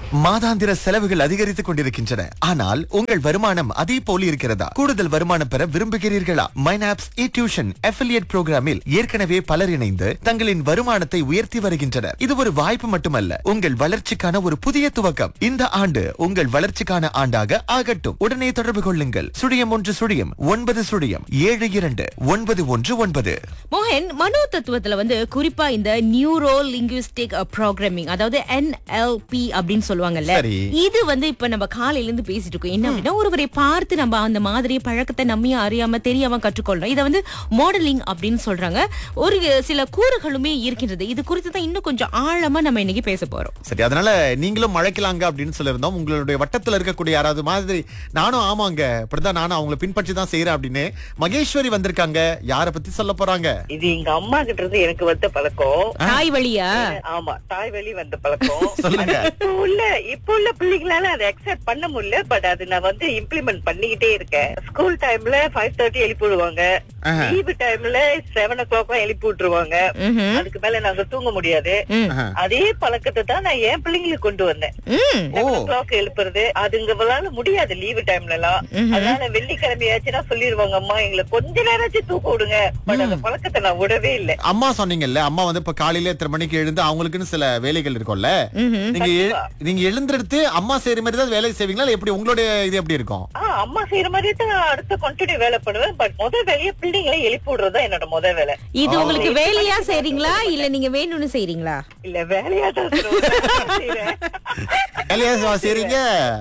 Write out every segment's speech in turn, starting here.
மாதாந்திர செலவுகள் அதிகரித்துக் கொண்டிருக்கின்றன ஆனால் உங்கள் வருமானம் அதே போல இருக்கிறதா கூடுதல் வருமானம் பெற விரும்புகிறீர்களா மைனாப்ஸ் இ டியூஷன் அஃபிலியேட் புரோகிராமில் ஏற்கனவே பலர் இணைந்து தங்களின் வருமானத்தை உயர்த்தி வருகின்றனர் இது ஒரு வாய்ப்பு மட்டுமல்ல உங்கள் வளர்ச்சிக்கான ஒரு புதிய துவக்கம் இந்த ஆண்டு உங்கள் வளர்ச்சிக்கான ஆண்டாக ஆகட்டும் உடனே தொடர்பு கொள்ளுங்கள் சுழியம் ஒன்று சுழியம் ஒன்பது சுழியம் ஏழு இரண்டு ஒன்பது ஒன்று ஒன்பது மோகன் மனோ தத்துவத்துல வந்து குறிப்பா இந்த நியூரோ லிங்குவிஸ்டிக் ப்ரோக்ராமிங் அதாவது என்எல்பி அப்படின்னு சொல்லுவாங்கல்ல சரி. இது வந்து இப்ப நம்ம காலையில இருந்து பேசிட்டு இருக்கோம் என்ன அப்படின்னா ஒருவரை பார்த்து நம்ம அந்த மாதிரி பழக்கத்தை நம்மையும் அறியாம தெரியாம கற்றுக்கொள்றோம் இதை வந்து மாடலிங் அப்படின்னு சொல்றாங்க ஒரு சில கூறுகளுமே இருக்கின்றது இது குறித்து தான் இன்னும் கொஞ்சம் ஆழமா நம்ம இன்னைக்கு பேச போறோம் சரி அதனால நீங்களும் மழைக்கலாங்க அப்படின்னு சொல்லியிருந்தோம் உங்களுடைய வட்டத்துல இருக்கக்கூடிய யாராவது மாதிரி நானும் ஆமாங்க இப்படிதான் நானும் அவங்களை பின்பற்றி தான் செய்யறேன் அப்படின்னு மகேஸ்வரி வந்திருக்காங்க யார பத்தி சொல்ல போறாங்க இது எங்க அம்மா கிட்ட இருந்து எனக்கு வந்த பழக்கம் தாய் வழியா ஆமா தாய் வழி வந்த பழக்கம் சொல்லுங்க. ஆனா இப்ப உள்ள இப்ப உள்ள பிள்ளைங்களால அதை அக்செப்ட் பண்ண முடியல பட் அது நான் வந்து இம்ப்ளிமெண்ட் பண்ணிக்கிட்டே இருக்கேன் ஸ்கூல் டைம்ல ஃபைவ் தேர்ட்டி எழுப்பி விடுவாங்க ஆஹா. லீவு டைம்ல செவன் ஓ கிளாக் எழுப்பி விட்டுருவாங்க ம்ஹும். அதுக்கு மேல நாங்க தூங்க முடியாது ம். ஆஹா. அதே பழக்கத்தை தான் நான் என் பிள்ளைங்களுக்கு கொண்டு வந்தேன் ம். செவன் ஓ கிளாக் எழுப்புறது அதுங்களால முடியாது லீவு டைம்ல எல்லாம் அதனால வெள்ளிக்கிழமையாச்சுன்னா சொல்லிருவாங்க அம்மா எங்களை கொஞ்ச நேரமாச்சும் தூக்க விடுங்க பட் அந்த பழக்கத்தை நான் விடவே இல்லை அம்மா சொன்னீங்கல்ல அம்மா வந்து இப்ப காலையில எத்தனை மணிக்கு எழுந்து அவங்களுக்குன்னு சில வேலைகள் இருக்கும்ல ம்ஹும். நீங்க எ- நீங்க எழுந்திருத்து அம்மா செய்யற மாதிரி தான் வேலை செய்வீங்களா இல்ல எப்படி உங்களுடைய இது எப்படி இருக்கும் ஆ, அம்மா செய்யற மாதிரி தான் நான் அடுத்த கண்டினியூ வேலை பண்ணுவேன் பட் முதல் வேலையை பிள்ளைங்களை எழுப்பி விடுறது தான் என்னோட முதல் வேலை இது உங்களுக்கு வேலையா செய்றீங்களா இல்ல நீங்க வேணும்னு செய்றீங்களா இல்ல வேலையா தான் செய்றேன். வேலையா ச- செய்றீங்க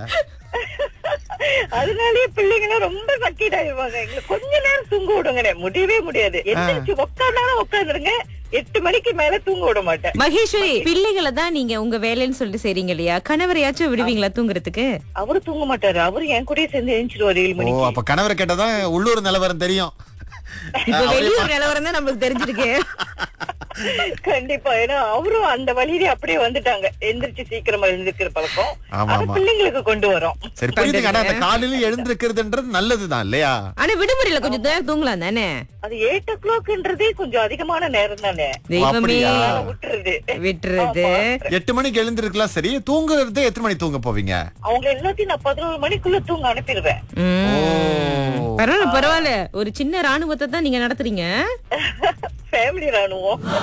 அதனாலயே பிள்ளைங்க ரொம்ப சக்கீட் ஆயிடுவாங்க எங்களை கொஞ்ச நேரம் தூங்க விடுங்க முடியவே முடியாது எந்திரிச்சு உட்காந்தாலும் உட்காந்துருங்க எட்டு மணிக்கு மேல தூங்க விட மாட்டேன் மகேஸ்வரி பிள்ளைகளை தான் நீங்க உங்க வேலைன்னு சொல்லிட்டு செய்றீங்க இல்லையா கணவரையாச்சும் விடுவீங்களா தூங்குறதுக்கு அவரு தூங்க மாட்டாரு அவரு என் கூடயே சேர்ந்து எழுந்திருவாரு ஏழு ஓ மணிக்கு அப்ப கணவரை கேட்டதான் உள்ளூர் நிலவரம் தெரியும் இப்ப வெளியூர் நிலவரம் தான் நம்மளுக்கு தெரிஞ்சிருக்கு கண்டிப்பா ஏன்னா அவரும் அந்த வழியிலே அப்படியே வந்துட்டாங்க எந்திரிச்சு சீக்கிரமா எழுந்திருக்கிற பழக்கம் ஆமா, அது ஆமா. பிள்ளைங்களுக்கு கொண்டு வரோம் சரி புரியுதுங்க ஆனா அந்த காலையில எழுந்திருக்கிறதுன்றது நல்லதுதான் இல்லையா ஆனா விடுமுறையில கொஞ்சம் நேரம் தூங்கலாம் தானே அது எயிட் ஓ கிளாக்ன்றதே கொஞ்சம் அதிகமான நேரம் தானே தெய்வமே அப்படியா? விட்டுறது விட்டுறது எட்டு மணிக்கு எழுந்திருக்கலாம் சரி தூங்குறது எத்தனை மணி தூங்க போவீங்க அவங்க எல்லாத்தையும் நான் பதினோரு மணிக்குள்ள தூங்க அனுப்பிடுவேன் ம். ஓ பரவாயில்ல பரவாயில்ல ஒரு சின்ன ராணுவத்தை தான் நீங்க நடத்துறீங்க ஃபேமிலி ராணுவம்